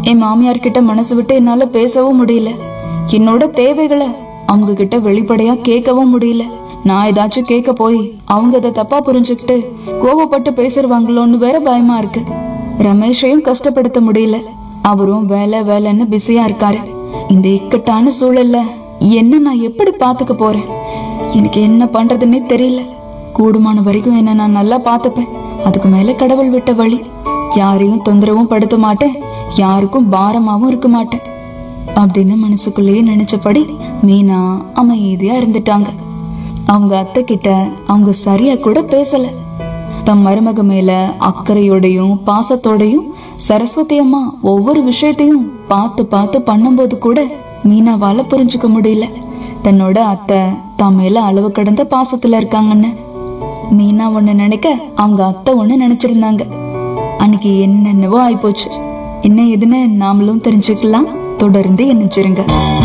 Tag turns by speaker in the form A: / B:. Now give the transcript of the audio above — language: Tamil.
A: என் மாமியார் கிட்ட மனசு விட்டு என்னால பேசவும் முடியல என்னோட தேவைகளை அவங்க கிட்ட வெளிப்படையா கேட்கவும் முடியல நான் ஏதாச்சும் கேட்க போய் அவங்க அதை தப்பா புரிஞ்சுக்கிட்டு கோவப்பட்டு பேசிடுவாங்களோன்னு வேற பயமா இருக்கு ரமேஷையும் கஷ்டப்படுத்த முடியல அவரும் வேலை வேலைன்னு பிஸியா இருக்காரு இந்த இக்கட்டான சூழல்ல என்ன நான் எப்படி பாத்துக்க போறேன் எனக்கு என்ன பண்றதுன்னே தெரியல கூடுமான வரைக்கும் என்ன நான் நல்லா பார்த்துப்பேன் அதுக்கு மேல கடவுள் விட்ட வழி யாரையும் தொந்தரவும் படுத்த மாட்டேன் யாருக்கும் பாரமாவும் இருக்க மாட்டேன் அப்படின்னு மனசுக்குள்ளேயே நினைச்சபடி மீனா அமைதியா இருந்துட்டாங்க அவங்க அத்தை கிட்ட அவங்க சரியா கூட பேசல தம் மருமக மேல அக்கறையோடையும் பாசத்தோடையும் சரஸ்வதி அம்மா ஒவ்வொரு விஷயத்தையும் பார்த்து பார்த்து பண்ணும்போது கூட மீனாவால புரிஞ்சுக்க முடியல தன்னோட அத்தை தம் மேல அளவு கடந்த பாசத்துல இருக்காங்கன்னு மீனா ஒண்ணு நினைக்க அவங்க அத்தை ஒண்ணு நினைச்சிருந்தாங்க அன்னைக்கு என்னென்னவோ ஆயிப்போச்சு என்ன எதுன்னு நாமளும் தெரிஞ்சுக்கலாம் தொடர்ந்து நினைச்சிருங்க